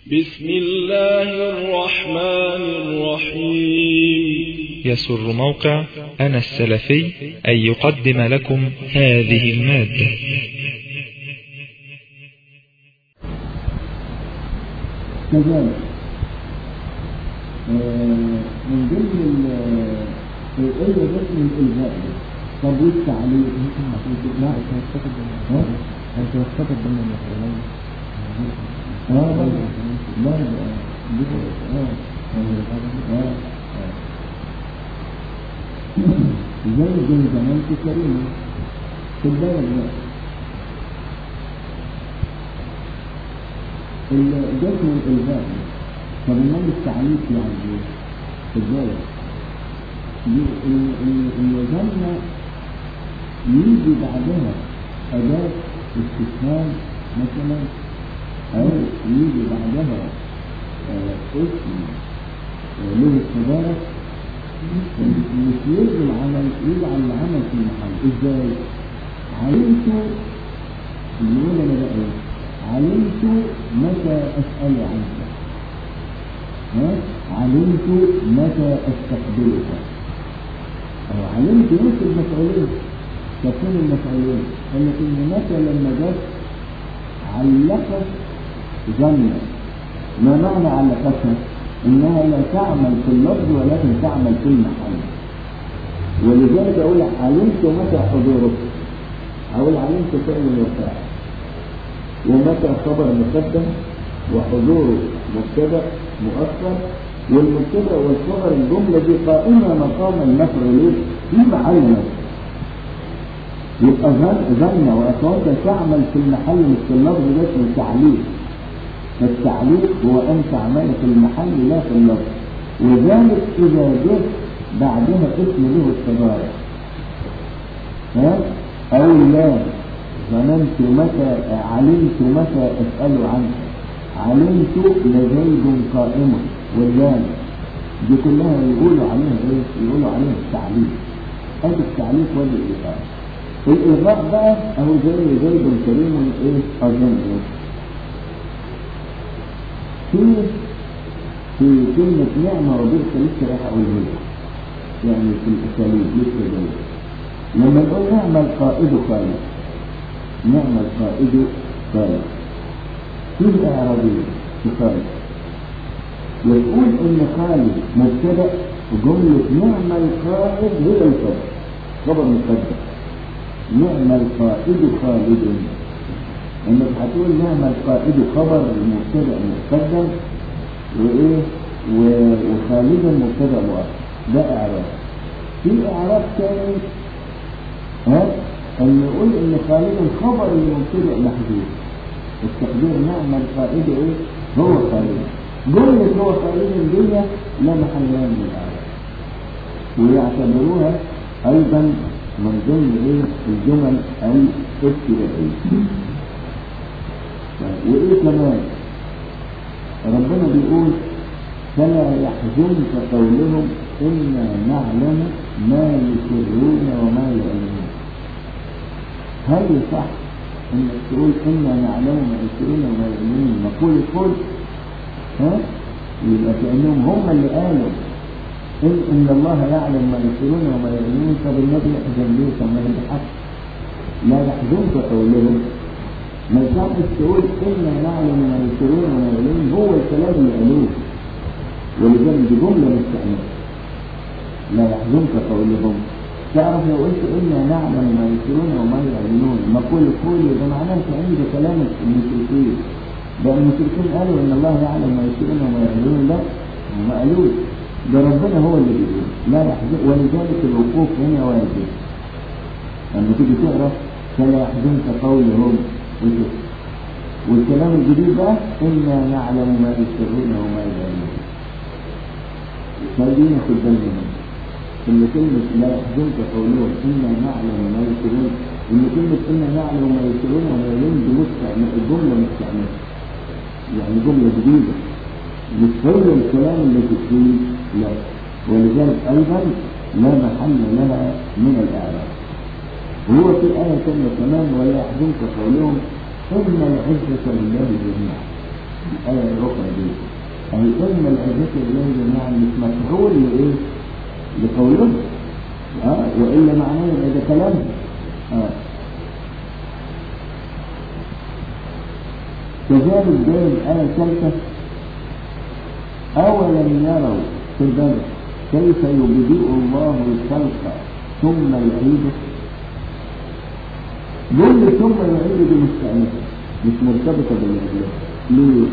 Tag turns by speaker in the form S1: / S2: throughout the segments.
S1: بسم الله الرحمن الرحيم
S2: يسر موقع أنا السلفي أن يقدم لكم هذه المادة
S3: كذلك آه، من ضمن الإلغاء بس من الإلغاء طب والتعليق
S4: لا انت هتستفد
S3: ها؟
S4: انت هتستفد ضمن المسؤولين
S3: اه لا لا لا اه اه زي زي زمان في كريم في البلد بقى الجسم الإلغاء طب امال التعليق يعني ايه؟ ازاي؟ الجنة يجي بعدها أداة استفهام مثلا أو يجي بعدها آه، اسم آه، له الصدارة مش يلغي العمل يجعل العمل في المحل ازاي؟ علمت يقول انا بقى ايه؟ علمت متى اسأل عنك ها؟ علمت متى استقبلك أو علمت نفس المفعولين تكون المفعولين قال لك ان متى لما جت علقت ظنا ما معنى علقتها؟ انها لا تعمل في اللفظ ولكن تعمل في المحل ولذلك اقول علمت متى حضورك اقول علمت فعل وفاعل ومتى خبر مقدم وحضور مبتدا مؤخر والمبتدا والخبر الجمله دي قائمه مقام المفعول في محل نفسه يبقى ظن ظن واصوات تعمل في المحل مش في اللفظ ده اسمه تعليق فالتعليق هو ان تعمل في المحل لا في اللفظ وذلك اذا جه بعدها اسم له الصدارة ها او لا ظننت متى علمت متى اسال عنك علمت لزيد قائم واللام دي كلها يقولوا عليها ايه يقولوا عليها التعليق ادي التعليق والايقاع الايقاع بقى اهو زي زيد كريم ايه اظن ايه في في كلمة نعمة وبركة لسه راح أقولها لك يعني في الأساليب لسه جاي لما نقول نعم القائد خالد نعم القائد خالد في الإعرابية في خالد يقول إن خالد مبتدأ وجملة نعم القائد هي الخبر خبر مقدم نعم القائد خالد انك هتقول نعم القائد خبر المبتدا مقدم وايه و- وخالدا مبتدا مؤخر ده اعراب في اعراب ثاني ها ان يقول ان خالدا خبر المبتدا محذوف التقدير نعم القائد ايه هو خالد جملة هو خالد دي لا محل لها من الاعراب ويعتبروها ايضا من ضمن ايه الجمل الابتدائيه وإيه كمان ربنا بيقول فلا يحزنك قولهم إنا نعلم ما يسرون وما يعلنون هل صح انك تقول إنا نعلم ما يسرون وما يعلنون نقول الكل ها يبقى كأنهم هم اللي قالوا إن, إن الله يعلم ما يسرون وما يعلنون طب النبي يحزن ليه طب ما يضحك لا يحزنك قولهم ما يصحش تقول إنا نعلم ما يسرون وما يعلنون هو الكلام اللي قالوه ولذلك دي جملة مستأنفة لا يحزنك قولهم تعرف لو قلت إنا نعلم ما يسرون وما يعلنون ما كل كل ده معناه كأن ده كلام المشركين ده المشركين قالوا إن الله يعلم ما يسرون وما يعلنون لا هم ما قالوش ده ربنا هو اللي بيقول لا يحزن ولذلك الوقوف هنا واجب لما تيجي تقرا فلا يحزنك قولهم وشوف. والكلام الجديد بقى إنا نعلم ما يسرون وما يعلنون فدي ناخد بالنا منها إن كلمة لا يحزنك قولهم إنا نعلم ما يسرون إن كلمة إنا نعلم ما يسرون وما يعلنون دي مستعمل الجملة مستعملة يعني جملة جديدة مش هو الكلام اللي تكفيه لا ولذلك أيضا لا محل لها من الإعراب وهو في آية ثانية كمان ولا يحزنك قولهم إن العزة لله جميعا الآية الأخرى دي أي إن الذكر إليه جميعا مش مفعول لإيه؟ لقوله آه وإلا معناه يبقى ده كلام آه كذلك جاء الآية الثالثة أولم يروا في البدء كيف يبدئ الله الخلق ثم يعيده جملة ثم يعيده دي مستأنفة مش مرتبطة بالإعلام ليه؟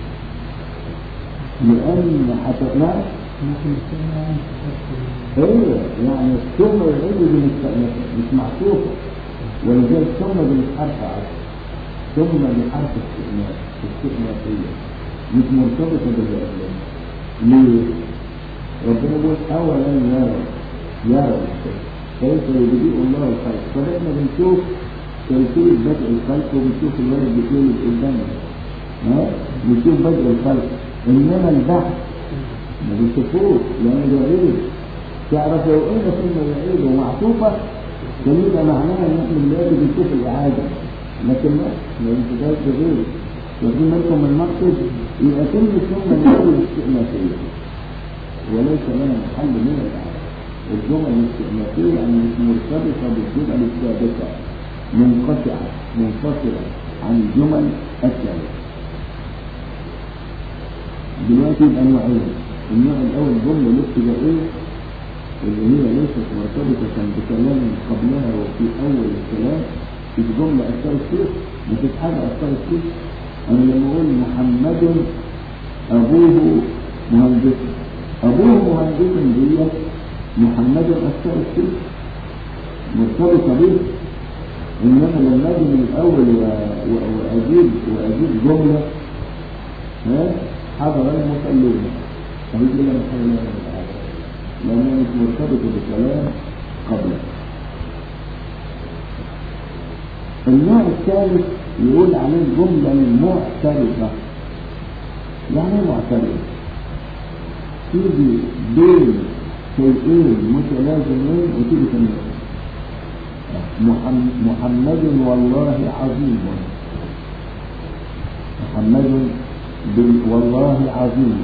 S3: لأن حتى لا ايه يعني ثم يعيده دي مستأنفة مش معطوفة ولذلك ثم دي مش حرف عشر ثم بحرف استئناف استئنافية مش مرتبطة بالإعلام ليه؟ ربنا يقول أولا يرى يرى كيف يبدئ الله الخلق فاحنا بنشوف كيفية بدء الخلق وبنشوف الولد بيتولد قدامنا ها بنشوف بدء الخلق إنما البحث ما بنشوفوش لأن ده عيد تعرف لو قلنا ثم يعيد ومعطوفة كان يبقى معناها إن احنا دلوقتي بنشوف الإعادة لكن لا ما ينتجاش غير واخدين بالكم من المقصد يبقى كلمة ثم يعيد الاستئنافية وليس لنا محل من الإعادة الجمل الاستئنافية يعني مش مرتبطة بالجمل السابقة منقطعة منفصلة عن الجمل السابقة دلوقتي يبقى نوعين النوع الأول جملة الابتدائية اللي هي ليست مرتبطة بكلام قبلها وفي أول الكلام في جملة أثرت فيه مفيش حاجة أثرت فيه أنا لما أقول محمد أبوه مهندس أبوه مهندس دي محمد أثرت فيه مرتبطة به إنما لما أجي من الأول و- و- وأجيب وأجيب جملة ها حضر المصلون فهي كده محل من الآية لأنها مش مرتبطة بكلام قبله النوع الثالث يقول عليه الجملة المعترضة يعني ايه معترضة؟ تيجي بين شيئين متلازمين وتيجي تنين محمد, محمد والله عظيم محمد بال- والله عظيم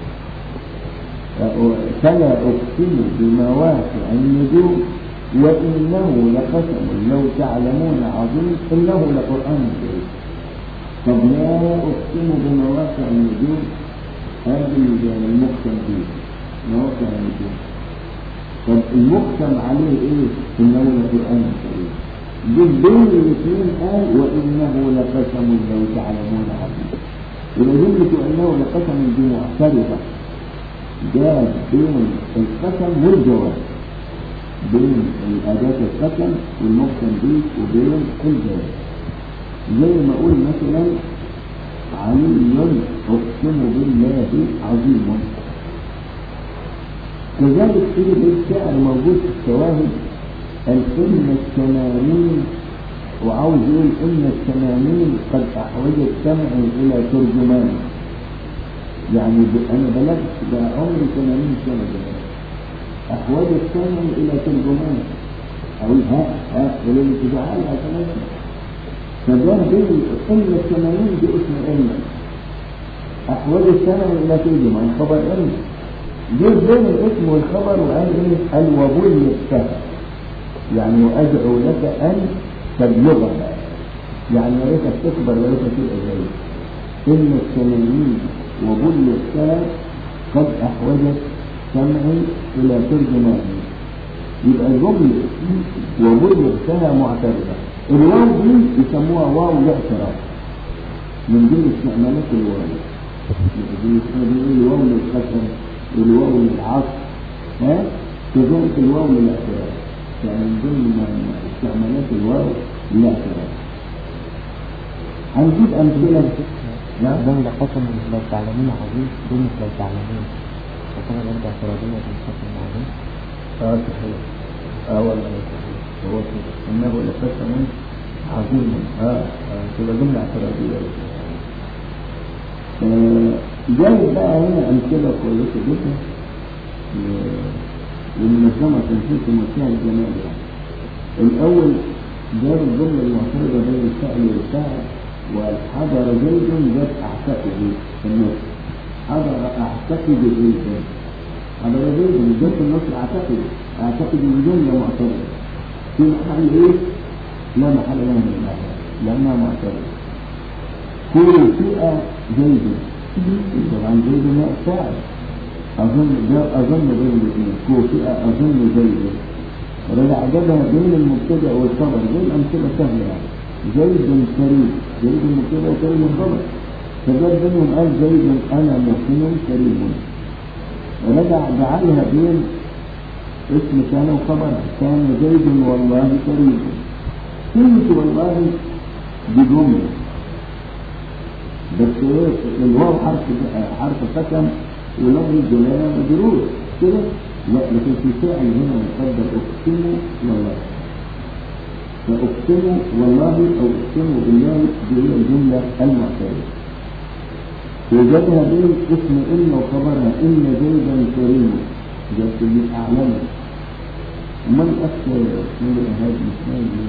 S3: فلا أقسم بمواقع النجوم وإنه لقسم لو تعلمون عظيم إنه لقرآن كريم طب لا أقسم بمواقع النجوم هذه المقسم فيه مواقع النجوم طب المقسم عليه ايه انه لقرآن كريم جه بين الاثنين قال وانه لقسم لو تعلمون عظيم يبقى جملة انه لقسم دي معترضة جاب بين القسم والجواب بين الأداة القسم والمقسم به وبين الجواب زي ما أقول مثلا علي أقسم بالله عظيم كذلك في بيت شعر موجود في الشواهد الإن الثمانين وعاوز يقول إن الثمانين قد أحوجت سمعي إلى ترجمان يعني ب- أنا بلغت ده عمري 80 سنة دلوقتي أحوجت سمعي إلى ترجمان أقول ها ها يقول لي تعالى عشان أسمع فده بين إن الثمانين دي اسم إن أحوجت سمعي إلى ترجمان خبر إن جه بين الاسم والخبر وقال ايه الوبل يكتفى يعني وادعو لك ان تبلغها يعني يا ريتك تكبر يا ريتك تبقى زي ان الثمانين وبل يكتفى قد احوجت سمعي الى ترجمان يبقى الجملة وبل يكتفى معترضة الواو دي يسموها واو الاعتراف من ضمن استعمالات الواو دي اسمها الواو للقسم الواو للعصر ها كذلك الواو للاعتراف يعني من ضمن استعمالات الواو للاعتراف هنجيب امثله نعم
S4: جملة قسم لو تعلمون عظيم جملة لو تعلمون وكان برضه اعتراضية بالقسم العظيم
S3: اه صحيح اه والله صحيح هو كده انه لقسم عظيم اه اه تبقى جمله اعتراضيه آه، جاي بقى هنا امثله كويسه جدا ل- للمنظمه تنفيذ المنشاه الجمالي يعني. الاول جاب الجمله المعترضه بين الفعل والفاعل والحضر زيد جت أعتقد في النص حضر أعتقد زيد حضر زيد جت في النص أعتقد أعتقد إن جملة معترضة في محل إيه؟ لا محل لها من الأعراب لأنها معترضة كل فئة زيد طبعا زيد هو فاعل أظن ده أظن بين الاثنين كل فئة أظن زيد رجع جابها بين المبتدأ والخبر زي الأمثلة سهلة يعني زيد كريم زيد المبتدأ وكريم الخبر فجاب بينهم قال زيد أنا محسن كريم رجع جعلها بين اسم كان وخبرها كان زيد والله كريم كلمة والله دي جملة بس ايه الواو حرف حرف قسم ولفظ الجلالة مجرور كده لا لكن في فعل هنا يقدر اقسم والله فاقسم والله او اقسم بالله دي هي الجملة المعتادة وجدها بين اسم ان وخبرها ان زيدا كريم جبت لي اعلمه من اكثر من هذه الاسماء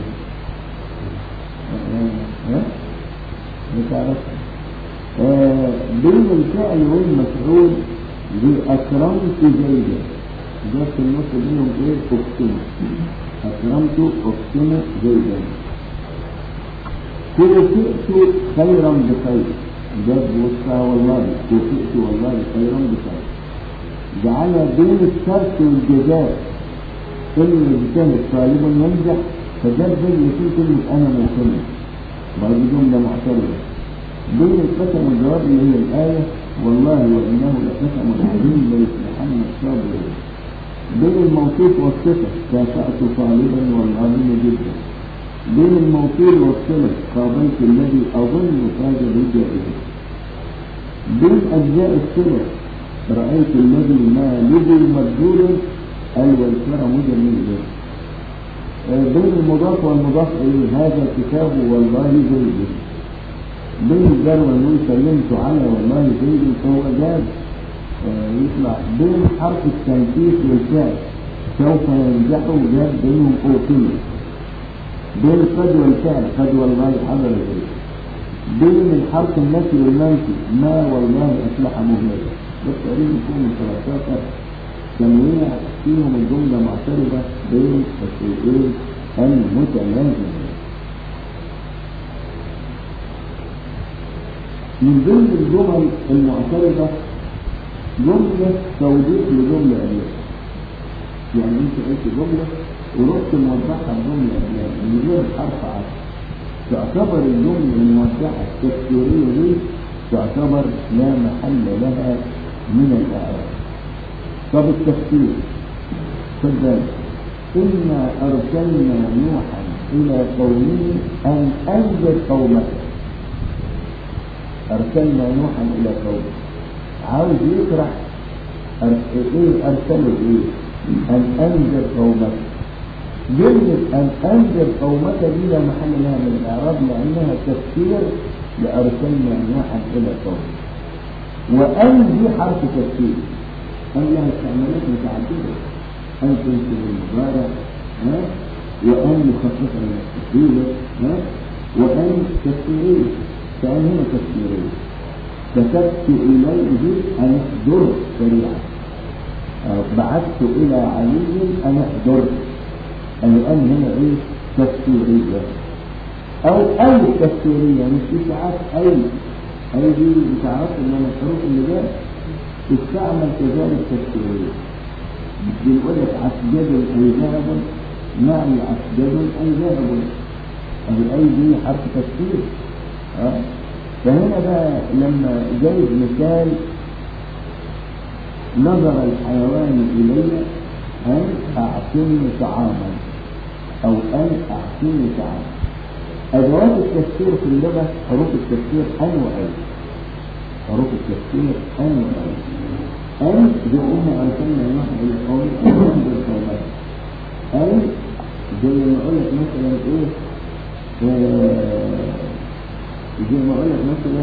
S3: ها بتعرف آه بين الفعل والمفعول بأكرمت زيدا ده في النص بينهم ايه اقسم أكرمت اقسم زيدا كوفئت خيرا بخير ده بوسع والله كوفئت والله خيرا بخير جعل بين الشرط والجزاء اللي يجتهد طالبا ينجح فجاب بين يكون كلمة أنا موطن برضه جملة معترضة بين القسم والجواب اللي هي الآية والله وإنه لقسم عظيم ليصلحن الصابرين بين الموصوف والصفة كافأت طالبا والعظيم جدا بين الموصول والصلة قابلت الذي أظن فاز بجائزة بين أجزاء الصلة رأيت الذي ما لدي مجهول الويسر مجمل بين المضاف والمضاف إليه هذا الكتاب والله زيد بين الجار والنون سلمت على والله زيد فهو جاد يطلع بين حرف التنكيس والفعل سوف ينجح جاد بينهم قوتين بين قد والفعل قد والله حضر زيد بين الحرف النفي والمنفي ما والله أفلح مهلكا بس تقريبا يكون من 13 تنويع فيهم الجملة معترضة بين الشيئين المتلازمين من ضمن الجمل المعترضة جملة توضيح لجملة أبيات يعني انت قلت جملة ورحت موضحها بجملة أبيات من غير حرف عطف تعتبر الجملة الموضحة التفسيرية دي تعتبر لا محل لها من الإعراب طب التفسير خد بالك إنا أرسلنا نوحا إلى قومه أن أنذر قومك أرسلنا نوحا إلى قومه عاوز يشرح إيه أرسله إيه أن أنذر قومك جملة أن أنذر قومك دي لا محل لها من الإعراب لأنها تفسير لأرسلنا نوحا إلى قومه وأن دي حرف تفسير أن لها استعمالات متعددة أن تنسب المضارع ها وأن مخصصة من التفسير ها وأن تفسيرية فأن هنا تفسيرية كتبت إليه أن احضر سريعا بعثت إلى علي أن احضر الآن هنا إيه تفسيرية أو أي تفسيرية مش في ساعات أي أي دي بتعرف إن أنا الحروف اللي جاية تستعمل كذلك تفسيرية بنقول لك عسجد أي ذهب معي عسجد أي ذهب أي أي دي حرف تفسير أه؟ فهنا بقى لما جايب مثال نظر الحيوان إلي أن أعطني طعاما أو أن أعطني طعاما أدوات التفسير في اللغة حروف التفسير أن وأي حروف التفسير أن وأي أن زي ما أرسلنا نوح إلى قوم أن بالقومات أن زي ما أقول لك مثلا إيه آه زي ما أقول لك مثلا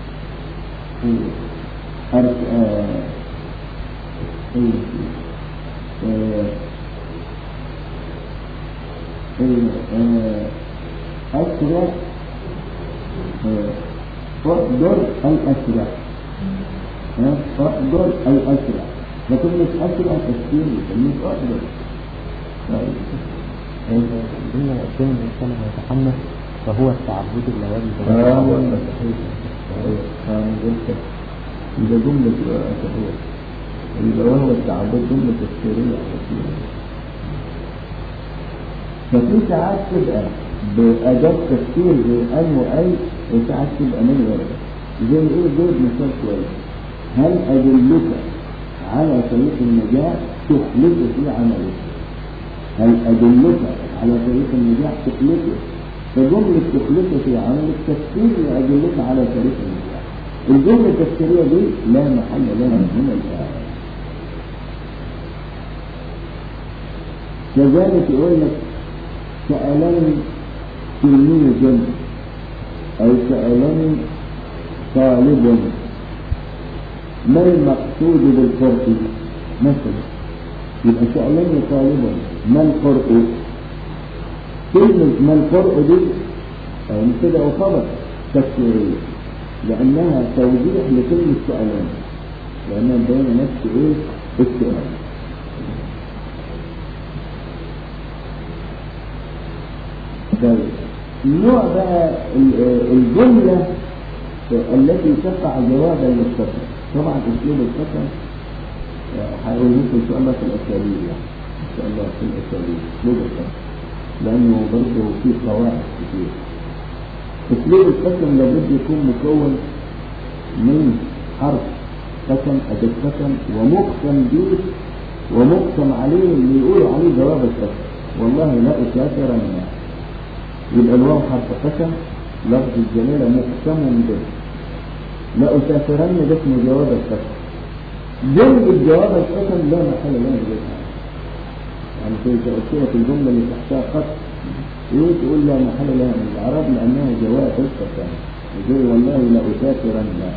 S3: أرس آه إيه آه أسرع آه، اقدر أي أسرع ها؟ اقدر أي أسرع فكلمة أسرع تفسير لكلمة اقدر طيب.
S4: الدنيا كان الإنسان لما يتحمس فهو التعبد لا يجب
S3: اه والله صحيح صحيح اه قلت إذا جملة يبقى صحيح يبقى وهو التعبد جملة تفسيرية على طول ففي ساعات تبقى بأداة تفسير زي أن وأي وساعات تبقى من غيرها زي إيه دول مثال كويس هل أدلك على طريق النجاح تخلص في عملك هل أدلك على طريق النجاح تخلصه فجملة تخلصه في عملك تفسير لأدلك على طريق النجاح الجملة التفسيرية دي لا محل لها من الآية كذلك يقول لك سألني تلميذ أو سألني طالب ما المقصود بالقرء مثلا يبقى سألني طالبا ما القرء كلمة ما القرء دي أو كده أو خبر تفسيرية لأنها توضيح لكلمة سألني لأنها بين نفس إيه السؤال طيب النوع بقى ال- الجملة التي تقع جوابا للقسم طبعا اسلوب القسم هقول لكم ان شاء الله في الاساليب يعني ان شاء الله في الاساليب اسلوب القسم لانه برضه فيه قواعد كتير اسلوب القسم لابد يكون مكون من حرف قسم اداه قسم ومقسم به ومقسم عليه اللي يقولوا عليه جواب القسم والله لا اسافر الناس يبقى الواو حرف قسم لفظ الجلالة مقسم به لا أسافرن ده اسمه جواب القسم جملة جواب القسم لا محل لها من الإعراب يعني في تأثيرة الجملة اللي تحتها قط ايه تقول لا محل لها من الإعراب لأنها جواب القسم زي والله لا أسافرن لا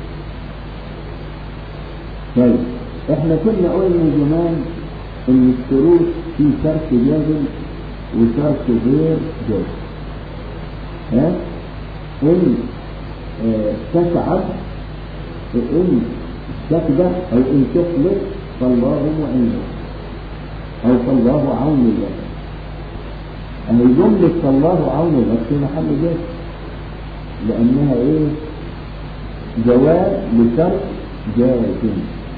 S3: طيب احنا كنا قلنا زمان ان الشروط في شرط جازم وشرط غير جازم ها ان آه، تسعد ان تكدح او ان تخلص فالله معينه او فالله عون لك اهي جملة فالله عون لك في محل جاز لانها ايه جواب لشرط جازم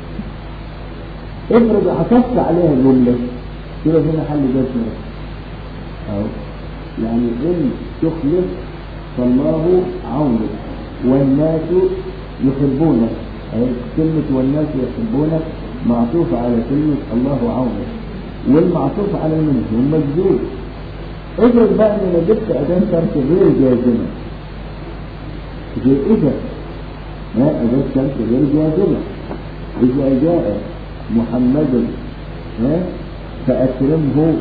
S3: افرض عطفت عليها جملة كده في محل جازم أو يعني إن تخلص فالله عونك والناس يحبونك أي كلمة والناس يحبونك معطوف على كلمة الله عونك والمعطوف على المنزوم مجزوم افرض بقى ان انا جبت اداة شرط غير جازمة زي اذا ما اداة شرط غير جازمة اذا جاء محمد ها فاكرمه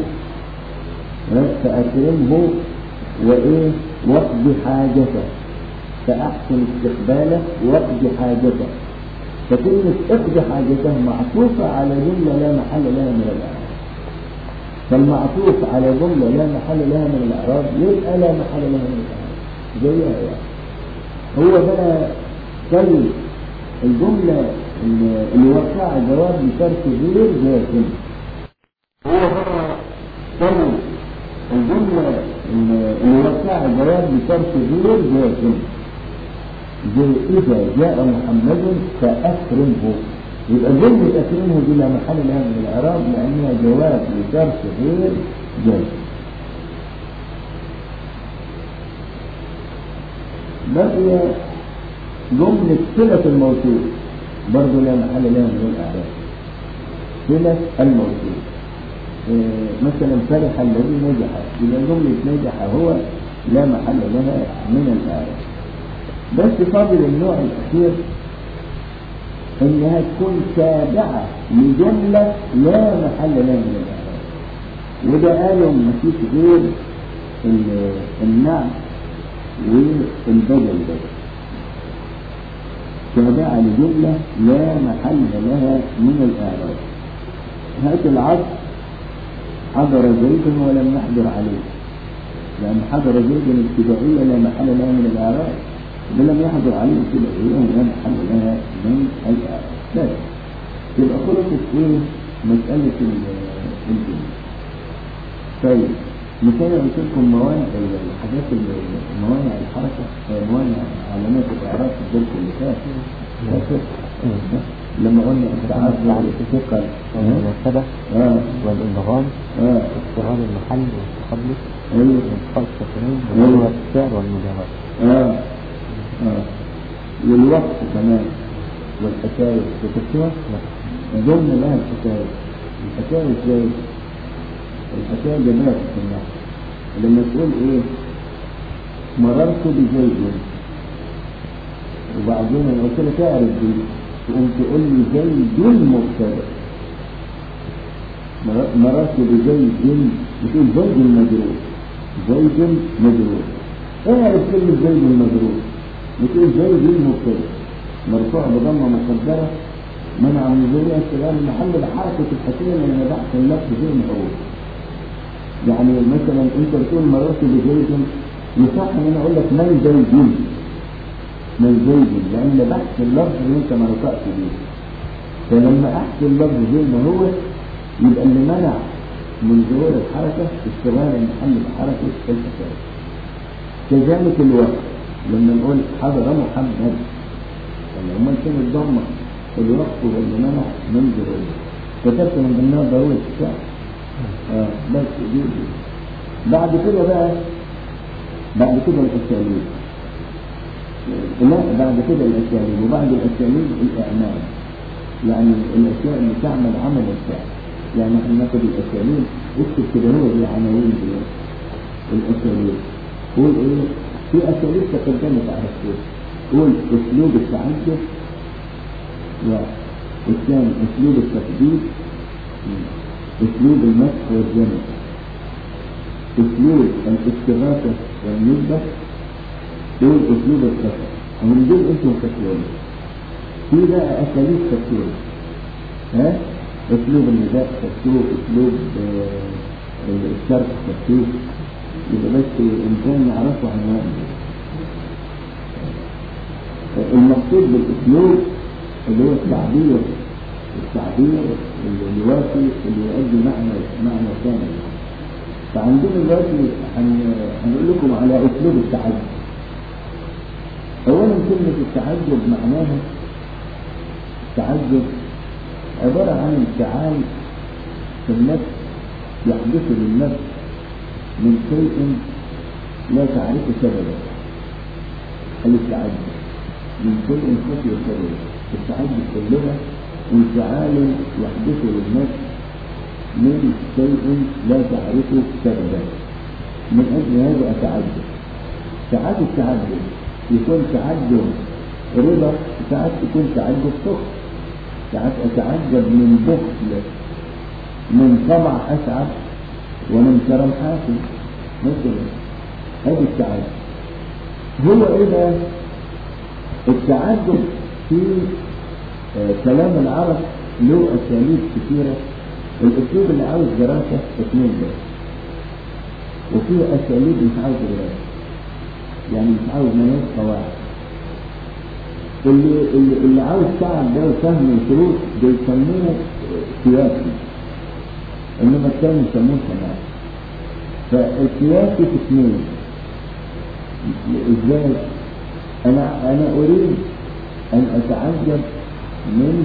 S3: فأكرمه وإيه واقض حاجته فأحسن استقباله واقض حاجته فكلمة اقض حاجته معطوفة على جملة لا محل لها من الإعراب فالمعطوف على جملة لا محل لها من الإعراب يبقى لا محل لها من الإعراب زيها يعني هو بقى كلمة الجملة اللي اللي وقع جواب لشرط غير جازم هو بقى كلمة الجملة اللي وقع جواب بشرط غير جازم زي إذا جاء محمد فأكرمه يبقى جملة أكرمه دي لا محل لها من الإعراب لأنها جواب لشرط غير جازم بقي جملة صلة الموصول برضه لا محل لها من الإعراب صلة الموصول إيه مثلا فرح الذي نجح إذا جملة نجح هو لا محل لها من الآية بس فاضل النوع الأخير إنها تكون تابعة لجملة لا محل لها من الآية وده قالوا ما فيش غير النعم والبدل ده تابعة لجملة لا محل لها من الإعراب هات العصر حضر زيد ولم يحضر عليه لأن حضر زيد الابتدائية لا محل لها من الإعراب ده لم يحضر عليه كده ايه وينحل لها من الأسباب يبقى خلصت ايه مسألة ال- الجن طيب مثال قلت لكم موانع الحاجات اللي- موانع الحركة آه، موانع علامات الإعراب في الدرس اللي فات فاكر؟ لما قلنا التعذر الثقل
S4: والمناسبة
S3: اه
S4: والإنغام
S3: اه
S4: واضطراب المحل والتخلص
S3: ايوه
S4: وانتقال السفرين وضرورة السعر والمجاورة
S3: اه اه والوقت كمان والحكاية وتكتبها ضمن لها الحكاية الحكاية ازاي؟ الحكاية جميلة في النحو لما تقول ايه مررت بزيد وبعدين انا قلت لك اعرف دي تقوم تقول لي زيد مبتدأ مر- مررت بزيد بتقول زيد المجرور زيد مجرور اعرف كلمة زيد المجرور بتقول زيد المبتدأ مرفوع بضمة مقدرة منع من ذرية استغلال محل بحركة الحكاية لأن بحث اللفظ غير مفعول يعني مثلا انت بتقول مررت بزيد يصح ان انا اقول لك من زيد من زيد لان بحث اللفظ اللي انت ما نطقت بيه فلما احكي اللفظ زي ما هو يبقى اللي منع من ظهور الحركة استغلال محل بحركة الحكاية كذلك الوقت لما نقول حضر محمد يعني امال فين الضمة الوقت هو اللي منع من ظهوره كتبت من ضمنها ضرورة الشعر آه بس دي دي. بعد كده بقى بعد كده الاساليب لا بعد كده الاساليب وبعد الاساليب الاعمال يعني الاشياء اللي تعمل عمل الفعل يعني احنا ناخد الاساليب اكتب كده هو دي عناوين دلوقتي الاساليب قول ايه في اساليب تقدمت على الشيء قول اسلوب التعجب والثاني اسلوب التقديم اسلوب المسح والجمع اسلوب الاستغاثة والندبة دول اسلوب الخطأ ومن دول انتم كثيرون في بقى اساليب كثيرة ها اسلوب النداء كثير اسلوب آه، الشرح كثير يبقى بس الانسان يعرفه عنوان المقصود بالاسلوب اللي هو التعبير التعبير اللي يوافي اللي يؤدي معنى معنى كامل فعندنا دلوقتي هن- هنقول لكم على اسلوب التعجب اولا كلمة التعجب معناها التعجب عبارة عن انفعال في النفس يحدث للنفس من شيء لا تعرف سببه التعجب من شيء خفي سببه التعجب في اللغة انفعال يحدث للنفس من شيء لا تعرف سببه من أجل هذا أتعجب ساعات التعجب يكون تعجب رضا ساعات يكون تعجب سخط ساعات أتعجب من بخل من طمع أسعد ومن كرم حاسد مثلا هذا التعجب هو إيه بقى؟ التعجب في آه، كلام العرب له أساليب كثيرة الأسلوب اللي عاوز دراسة اثنين بس وفي أساليب مش عاوز دراسة يعني مش عاوز مناهج قواعد اللي اللي, اللي عاوز تعب ده وفهم الشروط بيسموه سياسي انما الثاني يسموه سماع فالسياسي في اثنين ازاي انا انا اريد ان اتعجب من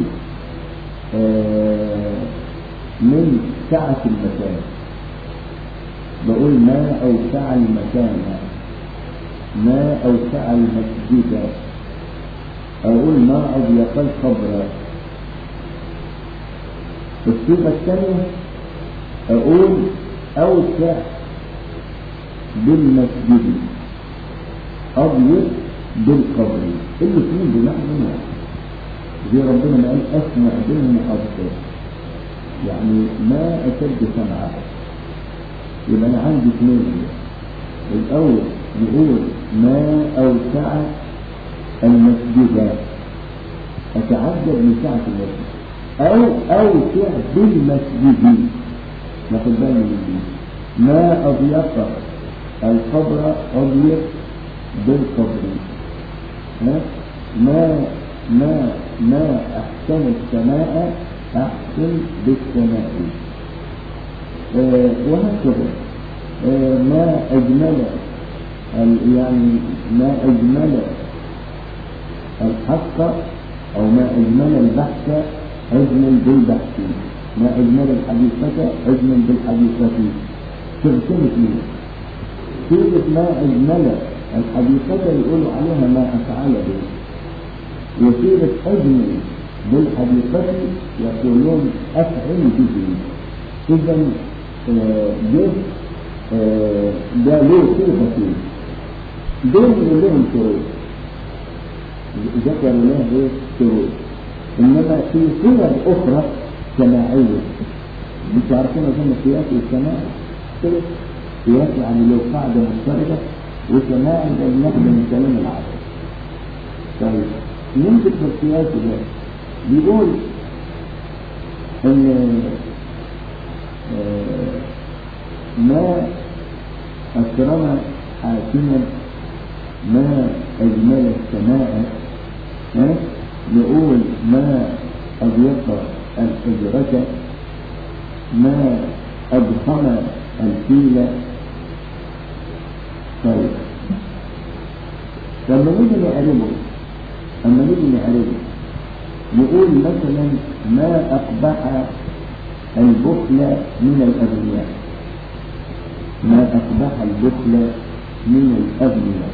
S3: آه من سعة المكان بقول ما اوسع المكان ما اوسع المسجد اقول ما اضيق القبر الصيغة الثانية اقول اوسع بالمسجد اضيق بالقبر الاثنين بمعنى واحد زي ربنا ما قال اسمع بهم ابصر يعني ما اشد سمعه يبقى انا عندي اثنين الاول نقول ما اوسع المسجد اتعجب من سعه المسجد او اوسع بالمسجد ناخد بالنا من دي ما اضيق القبر اضيق بالقبر ها؟ ما ما ما أحسن السماء أحسن بالسماء آه وهكذا آه ما أجمل ال- يعني ما أجمل الحق أو ما أجمل البحث أجمل بالبحث ما أجمل الحديثة أجمل بالحديثة تغتمت منه سورة ما أجمل الحديثة يقولوا عليها ما أفعل به وسورة أجمل بالحديثة يقولون أفعل به إذا آه، ده آه، ده له صيغة فيه دول لهم شروط ذكروا لها ايه شروط انما في صور اخرى سماعيه انتوا عارفين اظن القياس والسماع كده قياس يعني لو قاعده مضطربه وسماع ده بناخده من كلام العرب طيب نمسك في القياس ده بيقول ان آه، ما أكرم حاكما ما أجمل السماء ها؟ نقول ما أضيق الحجرة ما أضخم الفيل طيب لما نيجي نعربه لما نيجي نعربه نقول مثلا ما أقبح البخل من الأغنياء ما أقبح البخل من الأغنياء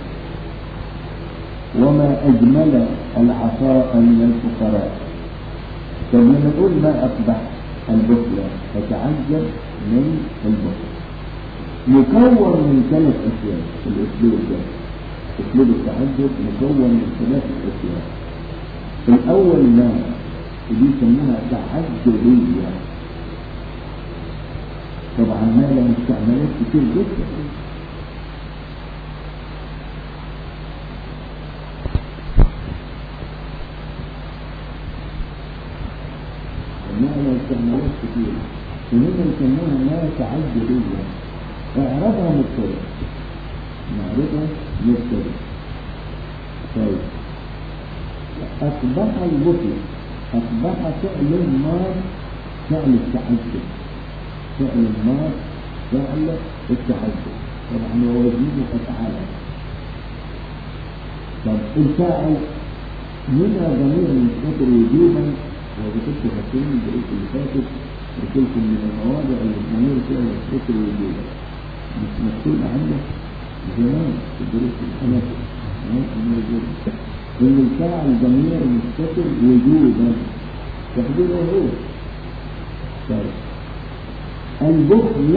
S3: وما أجمل العطاء من الفقراء فلما نقول ما أقبح البخل فتعجب من البخل مكون من ثلاث أشياء في الأسلوب ده أسلوب التعجب مكون من ثلاث أشياء الأول ما دي يسموها تعجبية طبعا ما لها مستعملات كتير جدا ما لها مستعملات كتير وهنا يسموها ما تعجبية اعرضها مبتدأ نعرضها مبتدأ طيب أصبح البطل أصبح فعل النار فعل التعجب فعل النار فعل التعجب طبعا ووزنه أفعال طب الفاعل هنا ضمير مستتر وجوبا وذكرت حسين الدروس اللي فاتت قلت لكم من المواضع اللي الضمير فيها مستتر وجوبا مش مكتوب عندك زمان في الدروس الحنفي موجود ان الفاعل ضمير مستتر وجوبا تقديره هو طيب البخل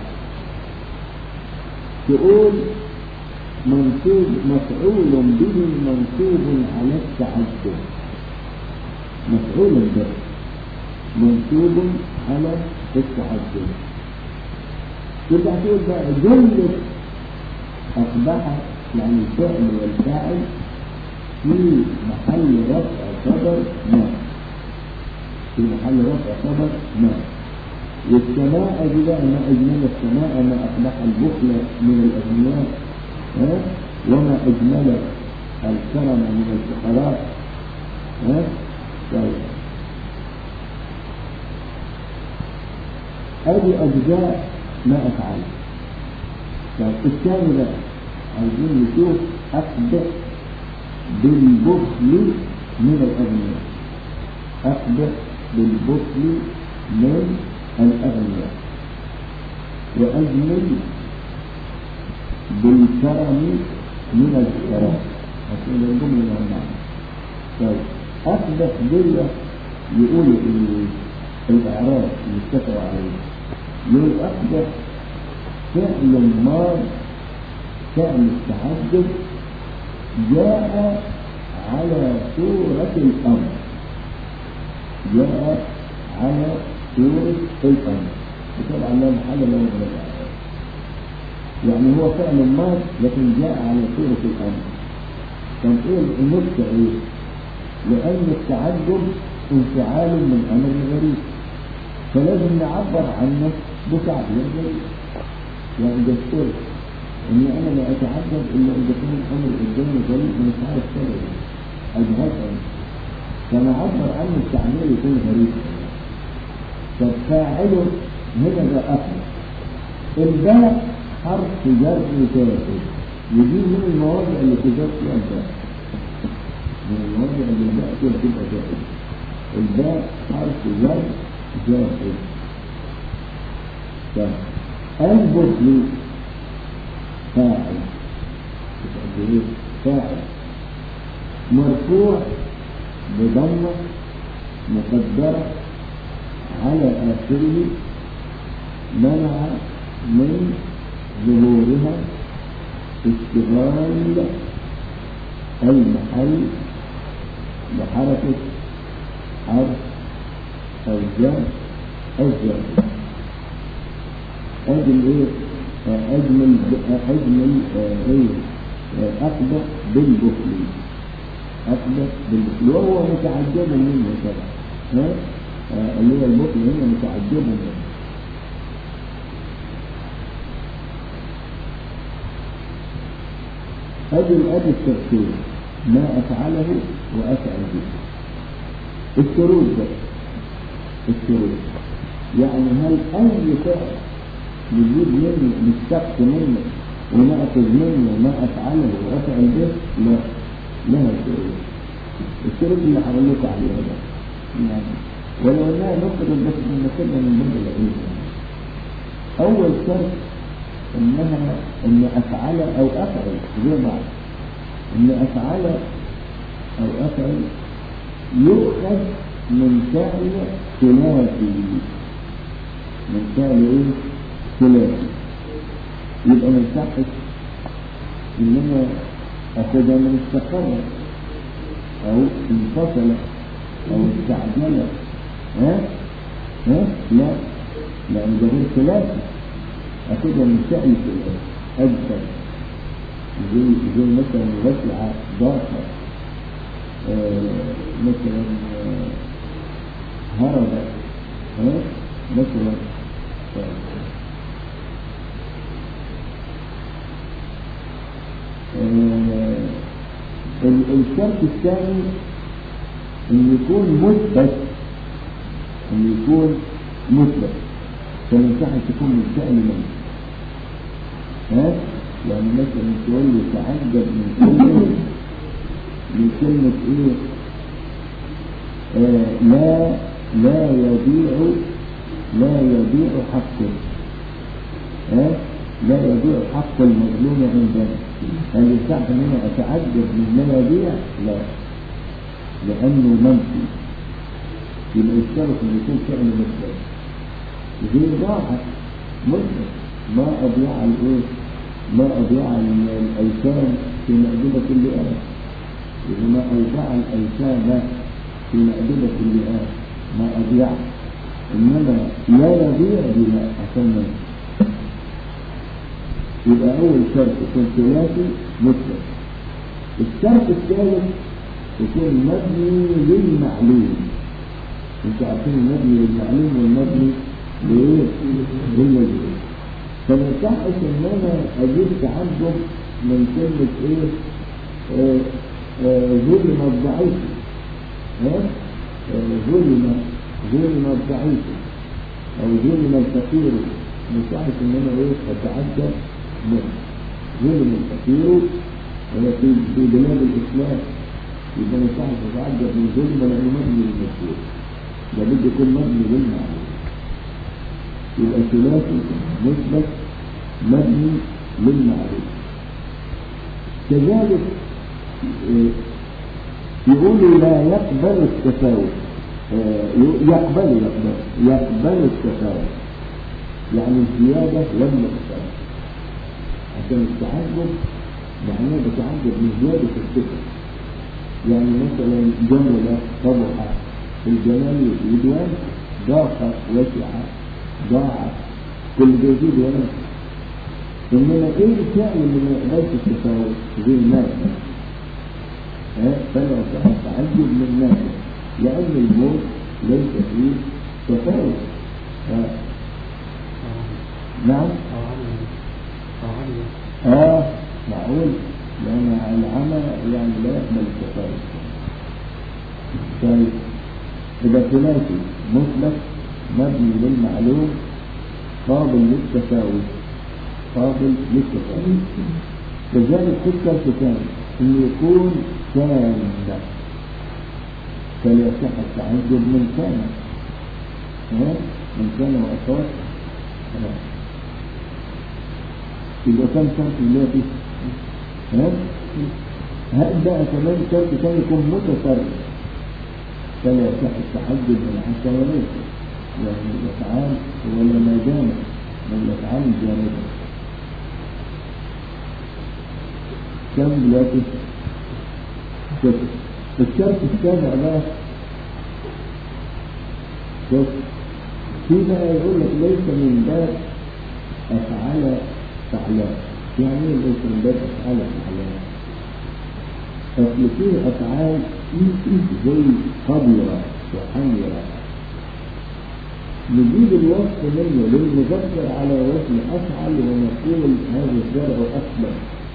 S3: تقول منصوب مفعول به منصوب على التعجب مفعول به منصوب على التعجب تبقى تقول بقى جملة أصبح يعني الفعل والفاعل في محل رفع خبر ما في محل رفع خبر ما والسماء دي بقى ما أجمل السماء ما أصبح البخل من الأغنياء ها؟ وما أجمل الكرم من الفقراء ها؟ طيب هذه أجزاء ما أفعل طيب الثاني بقى عايزين نشوف أقبح بالبخل من الأغنياء أقبح بالبخل من الأغنياء وأجمل بالكرم من الفقراء هتقول الجملة والمعنى طيب أقبح دي يقول الإعراب اللي اتفقوا عليه يقول أقبح فعل الماض فعل التحدث جاء على صورة الأمر جاء على صورة الأمر وطبعا لا محل له من الأعراب يعني هو فعل ماض لكن جاء على صورة الأمر طب ايه النكتة ايه؟ لأن التعجب انفعال من أمر غريب فلازم نعبر عنه بتعبير غريب يعني دستور إن أنا لا أتعجب إلا إذا كان أمر قدامي غريب مش عارف سببه أجهزه فأنا عبر عنه التعبير يكون غريب طب فاعله هنا ده أصل الباء حرف جر كافر يجي من المواضع اللي تجاب فيها الباء من المواضع اللي الباء فيها تبقى جائز الباء حرف جر جائز طيب البخل فاعل تبقى فاعل مرفوع بضمة مقدرة على آخره منع من ظهورها اشتغال المحل بحركة حرف أو جر أو جر أجل إيه أجمل أجمل إيه أقبح بالبخل أقبح بالبخل وهو متعجب منه طبعا ها اللي هو البخل هنا متعجب منه أدي الأدي التفسير ما أفعله وأفعل به الشروط بقى الشروط يعني هل أي فعل نجيب منه نستقص منه ونأخذ منه ما أفعله وأفعل به لا لها شروط الشروط اللي هقول لكم عليها ده يعني ولو انها نقطة بس ناخدها من باب العلم أول شرط انها ان افعل او افعل زي بعض ان افعل او افعل يؤخذ من فعل ثلاثي من فعل ايه ثلاثي يبقى ما يصحش ان انا اخذها من استقر او انفصل او استعجل ها ها لا لان ده غير ثلاثي أخذها من فعل أجسد زي زي مثلا وسع ضاق آه مثلا آه هرب آه مثلا الشرط الثاني ان يكون مثبت ان يكون مثبت فما ينفعش تكون من فعل من ها يعني مثلا تقول لي تعجب من كلمة من كلمة ايه آه لا لا يبيع لا يبيع حقه ها لا يبيع حق المظلوم عندنا هل يصح ان انا اتعجب من لا يبيع لا لانه منفي يبقى الشرط ان يكون فعل مثبت زي ضاعت مسلم ما أضيع الإيه ما أضيع الأيتام في مأدبة اللئام إذا ما أودع الأيتام في مأدبة اللئام ما أضيع إنما لا يضيع بها عشان يبقى أول شرط يكون ثلاثي مسلم الشرط الثالث يكون مبني للمعلوم انتوا عارفين المبني للمعلوم والمبني ليه؟ للمجهول فما يصحش ان انا اجيب تعجب من كلمة ايه؟ آه آه ظلم الضعيف ها؟ آه ظلم ظلم الضعيف او ظلم الفقير ما يصحش ان انا ايه اتعجب منه ظلم الفقير في في بلاد الاسلام يبقى ما يصحش اتعجب من ظلم لانه مبني للمجهول ده بده يكون مبني للمعلوم يبقى ثلاثي مثبت مبني للمعروف كذلك يقول لا يقبل التفاوت يقبل يقبل يقبل التفاوت يعني الزيادة لم يقبل عشان التعجب معناه بتعجب من زيادة الصفة يعني مثلا جملة طبعة الجمال يدوان ضاق وسع ضاعت كل ده يزيد ولا انما ايه الفعل اللي ما يقبلش التفاوت زي الناس ها فلا تعجب من الناس لان الموت ليس فيه تفاوت ها. نعم اه معقول لان العمى يعني لا يقبل التفاوت طيب إذا ثلاثي مثبت مبني للمعلوم قابل للتفاوت قابل للتفاوت كذلك في الكتاب انه يكون كان فلا يصح التعجب من كان ها؟ من كان واخواته ها؟ يبقى كم شرط دلوقتي ها هل بقى كمان شرط ثاني يكون متفرد فلا يصح التعجب من حتى وليس يعني الافعال ولا ما دام من الافعال الجامده كم دلوقتي صفر الشرط السابع بقى شوف في بقى يقول لك ليس من باب افعال فعلان يعني ايه ليس من باب افعال فعلان اصل فيه افعال زي قدرة وحمرة نجيب الوصف منه للمذكر على وزن افعل ونقول هذا الزرع اكبر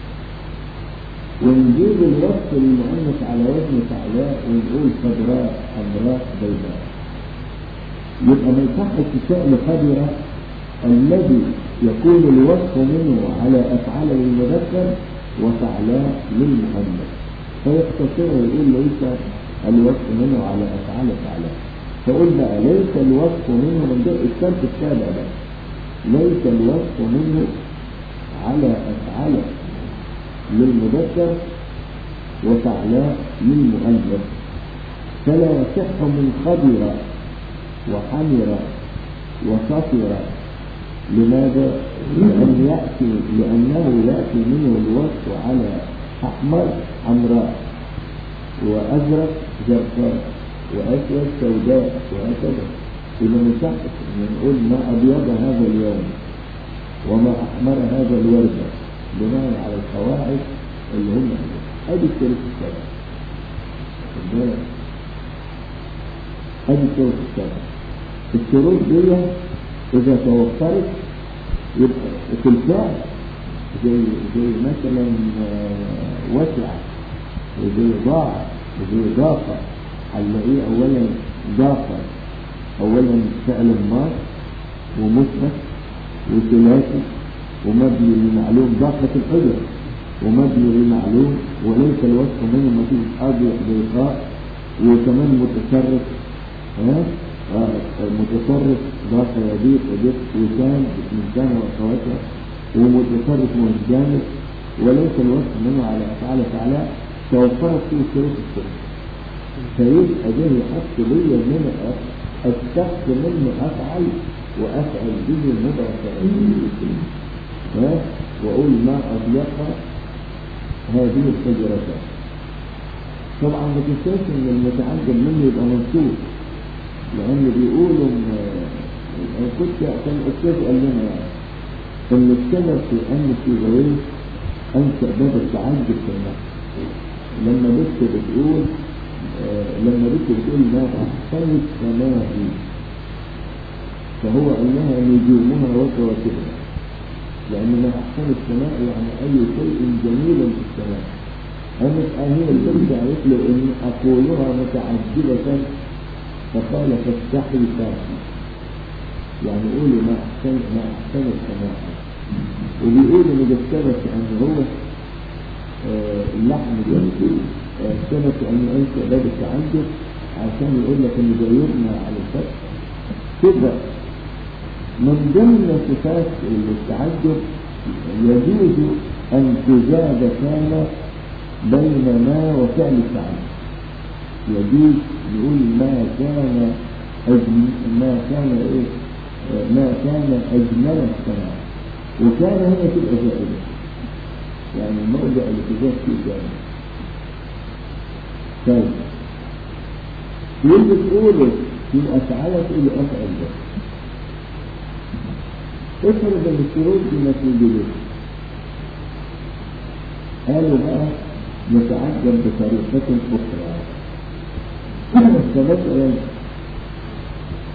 S3: ونجيب الوصف للمؤنث على وزن فعلاء ونقول خضراء حمراء بيضاء يبقى ما يصحش الشأن خضراء الذي يكون الوصف منه على أفعال للمذكر وفعلاء للمؤنث فيختصر ويقول ليس الوصف منه على أفعال فعلاء فقول بقى ليس الوصف منه من ده الشرط السابع ده ليس الوصف منه على أفعال للمذكر وفعلاء للمؤنث فلا يصح من خضر وحمر وصفر لماذا؟ لأن يأتي لأنه يأتي منه الوصف على أحمر حمراء وأزرق زرقاء وأسود سوداء وهكذا إذا نصحح نقول ما أبيض هذا اليوم وما أحمر هذا الوردة بناء على القواعد اللي هم ادي الشروط السبعة ادي الشروط السبعة الشروط دي اذا توفرت يبقى في الفعل زي زي مثلا وسع وزي ضاع وزي ضاقة هنلاقيه اولا ضاقة اولا فعل ماض ومثبت وثلاثي ومبني للمعلوم ضاقة الحجر ومبني للمعلوم وليس الوصف منه نتيجة أضيق ضيقاء وكمان متصرف ها آه متصرف ضاق يضيق وضيق وكان من كان وأخواتها ومتصرف مجانب وليس الوصف منه على أفعال فعلاء توفرت فيه شروط الشرك فيبقى ده يحط ليا من الشخص منه أفعل وأفعل به مضافة وأقول ما أضيق هذه الشجرتان طبعا ما تنساش ان المتعجب منه يبقى منصوب لان بيقولوا ان كنت كان الاستاذ قال لنا يعني ان السبب في ان في غيره انشا باب التعجب في النفس لما بنت بتقول آه لما بنت بتقول ما احسن السماء فهو قال لها نجومها وكواكبها لأن ما أحسن السماء يعني أي شيء جميل في السماء أنا هي البنت قالت له إن أقولها متعجبة فقال فاستحي فاحي يعني قولوا ما أحسن ما أحسن السماء وبيقول إن ده السبب أن هو آه اللحم ده السبب أن أنت باب التعجب عشان يقول لك إن ده يبنى على الفتح كده من ضمن صفات التعجب يجوز أن تزاد كان بين ما وفعل التعجب يجوز نقول ما كان أجم... ما كان إيه ما كان أجمل السماء وكان هنا تبقى زائدة يعني الموضع اللي تزاد فيه زائدة طيب يجي تقول في أفعال تقول أفعل ده افرض ان الشروط دي ما توجدش قالوا بقى نتعجب بطريقة أخرى فمثلا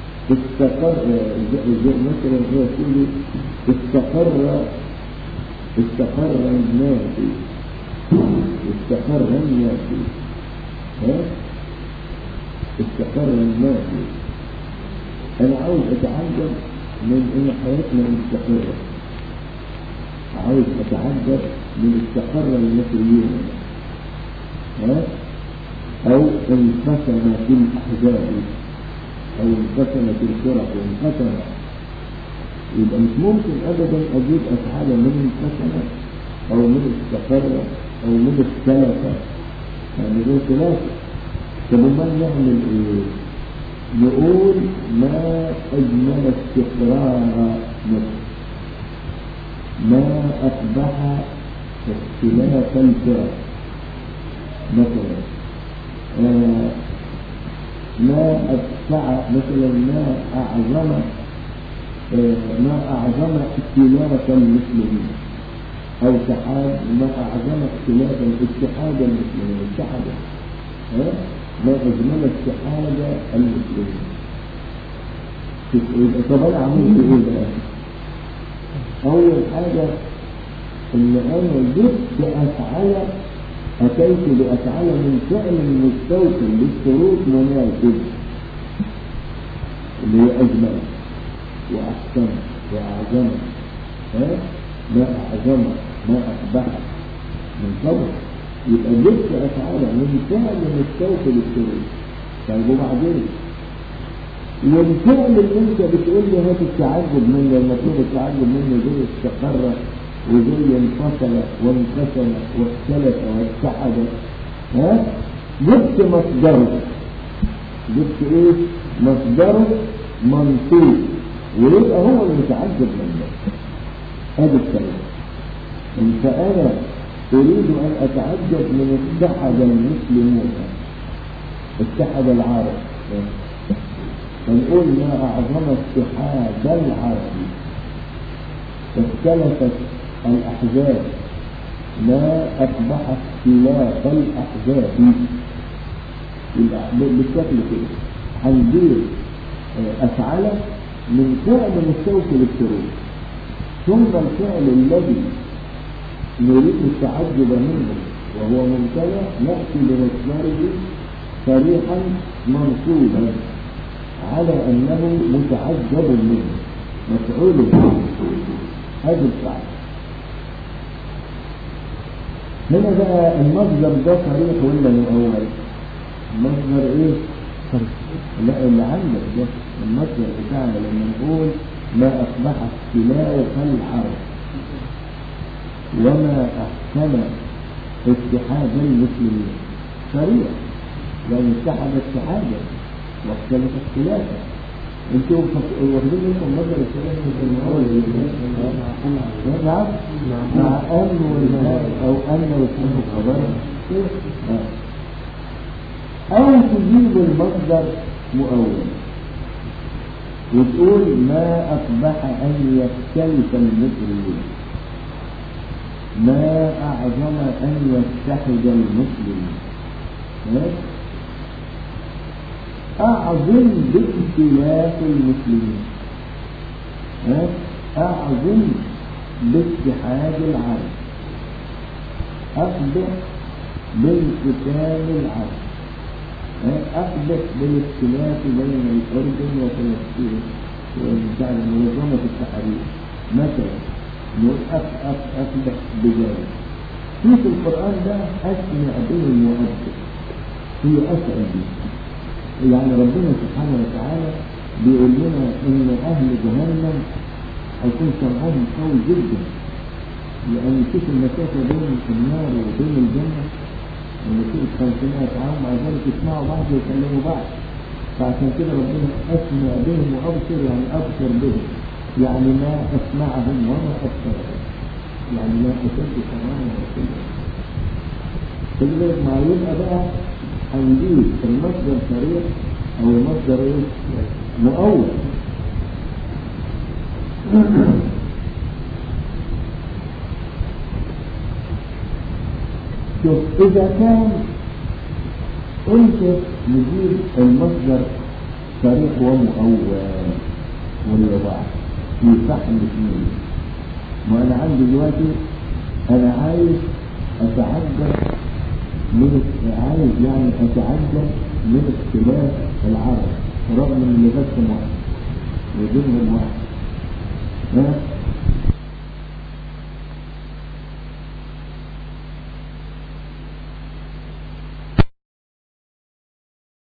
S3: استقر مثلا هو يقول استقر استقر النافي استقر النافي ها استقر النافي انا عاوز اتعجب من ان حياتنا مستقرة عاوز اتعجب من استقر المصريين ها او انقسمت الاحزاب او انقسمت الفرق وانقسمت يبقى مش ممكن ابدا اجيب افعال من انقسمت او من استقر او من اختلف يعني دول ثلاثة طب امال نعمل ايه؟ نقول ما اجمل استقرار مصر ما اصبح اختلاف الفرق مثلا آه ما أدفع مثلا ما أعظم آه ما أعظم اختلاف المسلمين أو اتحاد ما أعظم اختلاف اتحاد المسلمين اتحاد آه ما أجمل اتحاد المسلمين طب أنا عملت إيه بقى؟ أول حاجة إن أنا جبت أفعال أتيت بأفعال من فعل مستوفي للشروط مناسب اللي هي أجمل وأحسن وأعظم ها ما أعظم ما أقبح من قبل يبقى جبت أفعال من فعل مستوفي للشروط طيب وبعدين والفعل اللي انت بتقول لي هات التعجب منه المفروض التعجب منه زي استقر وزي انفصل وانقسم واختلف واتحد ها جبت مصدره جبت ايه مصدره منصوب ويبقى هو المتعجب منه هذا الكلام فانا اريد ان اتعجب من اتحد المسلمون اتحد العرب فنقول ما اعظم اتحاد العرب اختلفت الأحزاب ما أصبح اختلاف الأحزاب بالشكل كده هنجيب أفعال من فعل مستوفي للشروط ثم الفعل الذي نريد التعجب منه وهو ممتنع نأتي بمصدره صريحا منصوبا على أنه متعجب منه مفعول به هذا الفعل هنا بقى المصدر ده صريح ولا مؤول المصدر ايه لا اللي عندك ده المصدر بتاعنا لما نقول ما اصبح اختلاف العرب وما احسن اتحاد المسلمين صريح لان اتحد اتحادا واختلف اختلافا انتوا واخدين منكم مصدر الكلام في المؤول نعم مع ان والهاء او ان واسمه خبر او تجيب المصدر مؤول وتقول ما اصبح ان يختلف المسلمون ما اعظم ان يتحد المسلمون أعظم باختلاف المسلمين أعظم باتحاد العرب أقبح بالقتال العرب أقبح بالاختلاف بين الأردن وفلسطين وبتاع منظمة التحرير مثلا نقول أقبح بذلك في في القرآن ده أسمع به المؤدب هي أسأل به يعني ربنا سبحانه وتعالى بيقول لنا ان اهل جهنم هيكون سمعهم قوي جدا لان شوف المسافه بين النار وبين الجنه المسيره 500 عام مع ذلك يسمعوا بعض ويكلموا بعض فعشان كده ربنا اسمع بهم وابصر يعني ابصر بهم يعني ما اسمعهم وما ابصرهم يعني ما اشد سماعا وكده كذلك ما يبقى بقى هنجيب المصدر صريح او المصدر ايه مؤول شوف اذا كان انت نجيب المصدر صريح ومؤول والرباع في فحم اثنين ما انا عندي دلوقتي أنا عايز أتعجب من عايز يعني أتعجب من اختلاف العرب رغم ان لغتهم واحد ودينهم واحد ها